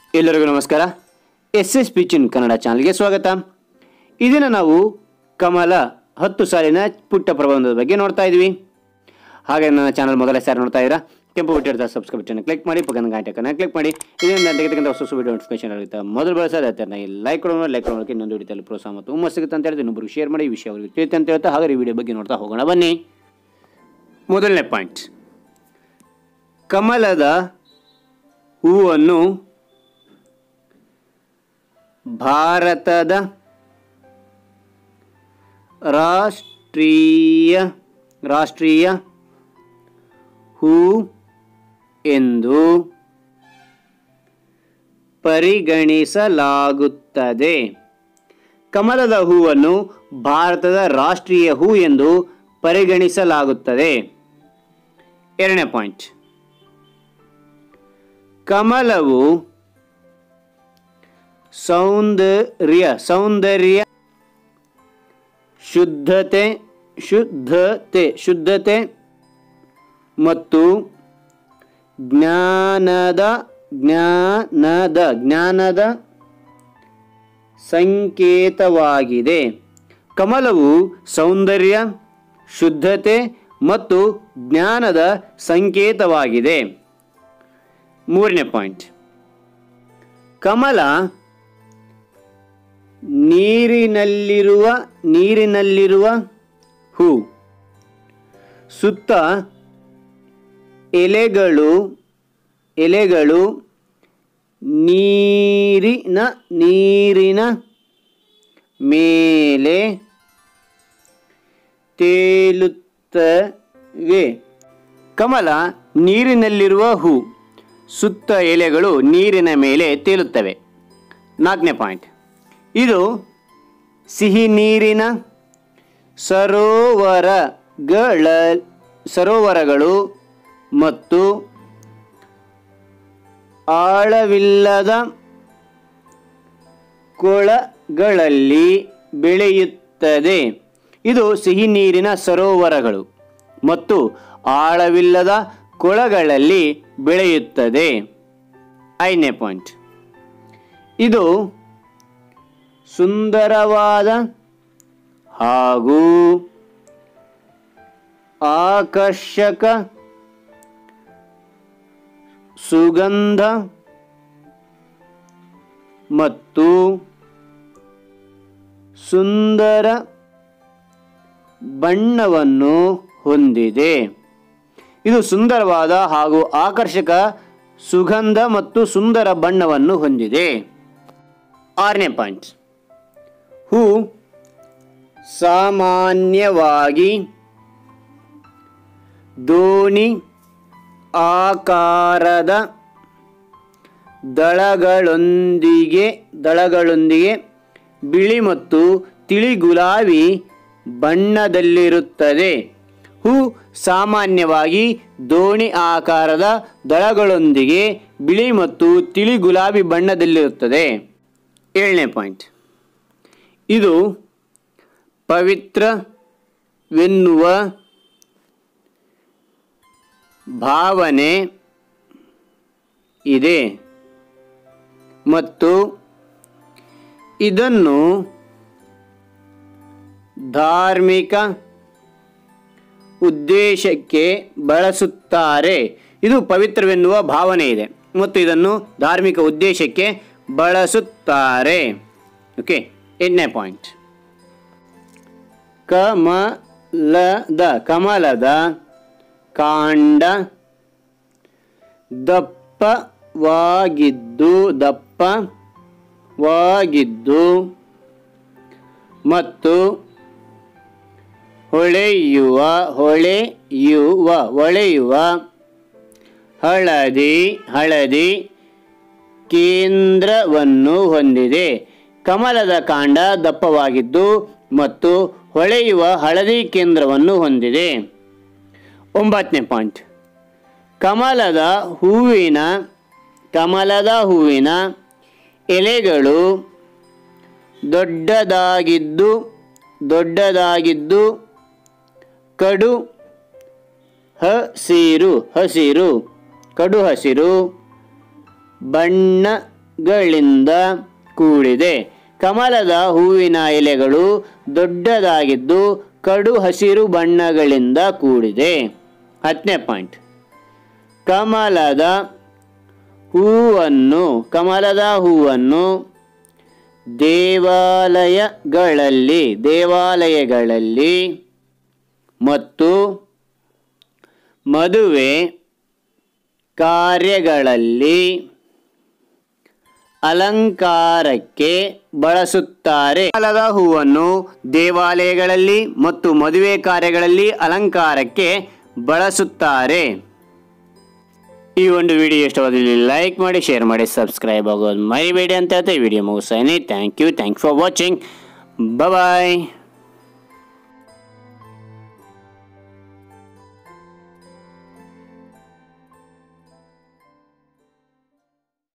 ಎಲ್ಲರಿಗೂ ನಮಸ್ಕಾರ S S ಪಿಚಿನ್ Kannada ಚಾನಲ್ಗೆ ಸ್ವಾಗತ ಇದನ್ನು ನಾವು ಕಮಲ ಹತ್ತು ಸಾಲಿನ ಪುಟ್ಟ ಪ್ರಬಂಧದ ಬಗ್ಗೆ ನೋಡ್ತಾ ಇದ್ವಿ ಹಾಗೆ ನನ್ನ ಚಾನಲ್ ಮೊದಲ ಸಾರಿ ನೋಡ್ತಾ ಇದ್ದೀರಾ ಕೆಂಪು ಬಿಟ್ಟಿರ್ತಾ ಸಬ್ಸ್ಕ್ರೈಬ್ ಬಟನ್ ಕ್ಲಿಕ್ ಮಾಡಿ ಪಕ್ಕದ ಗಂಟೆಕನ್ನು ಕ್ಲಿಕ್ ಮಾಡಿ ಇದರಿಂದ ತೆಗೆತಕ್ಕಂಥ ಹೊಸ ಹೊಸ ವಿಡಿಯೋ ನೋಟಿಫಿಕೇಶನ್ ಆಗುತ್ತೆ ಮೊದಲು ಬಳಸೋದು ಲೈಕ್ ಕೊಡೋಣ ಲೈಕ್ ಕೊಡೋಕೆ ಇನ್ನೊಂದು ವಿಡಿಯೋದಲ್ಲಿ ಪ್ರೋತ್ಸಾಹ ಮತ್ತು ಹುಮ್ಮಸ್ ಸಿಗುತ್ತೆ ಅಂತ ಹೇಳಿದ್ರೆ ಇನ್ನೊಬ್ಬರು ಶೇರ್ ಮಾಡಿ ಈ ವಿಷಯ ಅವರಿಗೆ ತಿಳಿಯುತ್ತೆ ಅಂತ ಹೇಳ್ತಾ ಹಾಗೆ ಈ ವಿಡಿಯೋ ಬಗ್ಗೆ ನೋಡ್ತಾ ಹೋಗೋಣ ಬನ್ನಿ ಮೊದಲನೇ ಪಾಯಿಂಟ್ ಕಮಲದ ಹೂವನ್ನು ಭಾರತದ ರಾಷ್ಟ್ರೀಯ ರಾಷ್ಟ್ರೀಯ ಹೂ ಎಂದು ಪರಿಗಣಿಸಲಾಗುತ್ತದೆ ಕಮಲದ ಹೂವನ್ನು ಭಾರತದ ರಾಷ್ಟ್ರೀಯ ಹೂ ಎಂದು ಪರಿಗಣಿಸಲಾಗುತ್ತದೆ ಎರಡನೇ ಪಾಯಿಂಟ್ ಕಮಲವು ಸೌಂದರ್ಯ ಸೌಂದರ್ಯ ಶುದ್ಧತೆ ಶುದ್ಧತೆ ಶುದ್ಧತೆ ಮತ್ತು ಜ್ಞಾನದ ಜ್ಞಾನದ ಜ್ಞಾನದ ಸಂಕೇತವಾಗಿದೆ ಕಮಲವು ಸೌಂದರ್ಯ ಶುದ್ಧತೆ ಮತ್ತು ಜ್ಞಾನದ ಸಂಕೇತವಾಗಿದೆ ಮೂರನೇ ಪಾಯಿಂಟ್ ಕಮಲ ನೀರಿನಲ್ಲಿರುವ ನೀರಿನಲ್ಲಿರುವ ಹೂ ಸುತ್ತ ಎಲೆಗಳು ಎಲೆಗಳು ನೀರಿನ ನೀರಿನ ಮೇಲೆ ತೇಲುತ್ತವೆ ಕಮಲ ನೀರಿನಲ್ಲಿರುವ ಹೂ ಸುತ್ತ ಎಲೆಗಳು ನೀರಿನ ಮೇಲೆ ತೇಲುತ್ತವೆ ನಾಲ್ಕನೇ ಪಾಯಿಂಟ್ ಇದು ಸಿಹಿ ನೀರಿನ ಸರೋವರಗಳ ಸರೋವರಗಳು ಮತ್ತು ಆಳವಿಲ್ಲದ ಕೊಳಗಳಲ್ಲಿ ಬೆಳೆಯುತ್ತದೆ ಇದು ಸಿಹಿ ನೀರಿನ ಸರೋವರಗಳು ಮತ್ತು ಆಳವಿಲ್ಲದ ಕೊಳಗಳಲ್ಲಿ ಬೆಳೆಯುತ್ತದೆ ಐದನೇ ಪಾಯಿಂಟ್ ಇದು ಸುಂದರವಾದ ಹಾಗೂ ಆಕರ್ಷಕ ಸುಗಂಧ ಮತ್ತು ಸುಂದರ ಬಣ್ಣವನ್ನು ಹೊಂದಿದೆ ಇದು ಸುಂದರವಾದ ಹಾಗೂ ಆಕರ್ಷಕ ಸುಗಂಧ ಮತ್ತು ಸುಂದರ ಬಣ್ಣವನ್ನು ಹೊಂದಿದೆ ಆರನೇ ಪಾಯಿಂಟ್ ಹೂ ಸಾಮಾನ್ಯವಾಗಿ ದೋಣಿ ಆಕಾರದ ದಳಗಳೊಂದಿಗೆ ದಳಗಳೊಂದಿಗೆ ಬಿಳಿ ಮತ್ತು ತಿಳಿ ಗುಲಾಬಿ ಬಣ್ಣದಲ್ಲಿರುತ್ತದೆ ಹೂ ಸಾಮಾನ್ಯವಾಗಿ ದೋಣಿ ಆಕಾರದ ದಳಗಳೊಂದಿಗೆ ಬಿಳಿ ಮತ್ತು ತಿಳಿ ಗುಲಾಬಿ ಬಣ್ಣದಲ್ಲಿರುತ್ತದೆ ಏಳನೇ ಪಾಯಿಂಟ್ ಇದು ಪವಿತ್ರವೆನ್ನುವ ಭಾವನೆ ಇದೆ ಮತ್ತು ಇದನ್ನು ಧಾರ್ಮಿಕ ಉದ್ದೇಶಕ್ಕೆ ಬಳಸುತ್ತಾರೆ ಇದು ಪವಿತ್ರವೆನ್ನುವ ಭಾವನೆ ಇದೆ ಮತ್ತು ಇದನ್ನು ಧಾರ್ಮಿಕ ಉದ್ದೇಶಕ್ಕೆ ಬಳಸುತ್ತಾರೆ ಓಕೆ ಎಂಟನೇ ಪಾಯಿಂಟ್ ಕಮಲದ ಕಮಲದ ಕಾಂಡ ದಪ್ಪವಾಗಿದ್ದು ದಪ್ಪವಾಗಿದ್ದು ಮತ್ತು ಹೊಳೆಯುವ ಹೊಳೆಯುವ ಹೊಳೆಯುವ ಹಳದಿ ಹಳದಿ ಕೇಂದ್ರವನ್ನು ಹೊಂದಿದೆ ಕಮಲದ ಕಾಂಡ ದಪ್ಪವಾಗಿದ್ದು ಮತ್ತು ಹೊಳೆಯುವ ಹಳದಿ ಕೇಂದ್ರವನ್ನು ಹೊಂದಿದೆ ಒಂಬತ್ತನೇ ಪಾಯಿಂಟ್ ಕಮಲದ ಹೂವಿನ ಕಮಲದ ಹೂವಿನ ಎಲೆಗಳು ದೊಡ್ಡದಾಗಿದ್ದು ದೊಡ್ಡದಾಗಿದ್ದು ಕಡು ಹಸಿರು ಹಸಿರು ಕಡು ಹಸಿರು ಬಣ್ಣದಲ್ಲಿರುತ್ತವೆ ಗಳಿಂದ ಕೂಡಿದೆ ಕಮಲದ ಹೂವಿನ ಎಲೆಗಳು ದೊಡ್ಡದಾಗಿದ್ದು ಕಡು ಹಸಿರು ಬಣ್ಣಗಳಿಂದ ಕೂಡಿದೆ ಹತ್ತನೇ ಪಾಯಿಂಟ್ ಕಮಲದ ಹೂವನ್ನು ಕಮಲದ ಹೂವನ್ನು ದೇವಾಲಯಗಳಲ್ಲಿ ದೇವಾಲಯಗಳಲ್ಲಿ ಮತ್ತು ಮದುವೆ ಕಾರ್ಯಗಳಲ್ಲಿ ಅಲಂಕಾರಕ್ಕೆ ಬಳಸುತ್ತಾರೆ ಕಮಲದ ಹೂವನ್ನು ದೇವಾಲಯಗಳಲ್ಲಿ ಮತ್ತು ಮದುವೆ ಕಾರ್ಯಗಳಲ್ಲಿ ಅಲಂಕಾರಕ್ಕೆ ಬಳಸುತ್ತಾರೆ ಈ ಒಂದು ವಿಡಿಯೋ ಇಷ್ಟವಾದಲ್ಲಿ ಲೈಕ್ ಮಾಡಿ ಶೇರ್ ಮಾಡಿ ಸಬ್ಸ್ಕ್ರೈಬ್ ಆಗೋದು ಮರಿಬೇಡಿ ಅಂತ ಹೇಳ್ತಾ ಈ ವಿಡಿಯೋ ಮುಗಿಸ್ತಾನೆ thank you thank for watching bye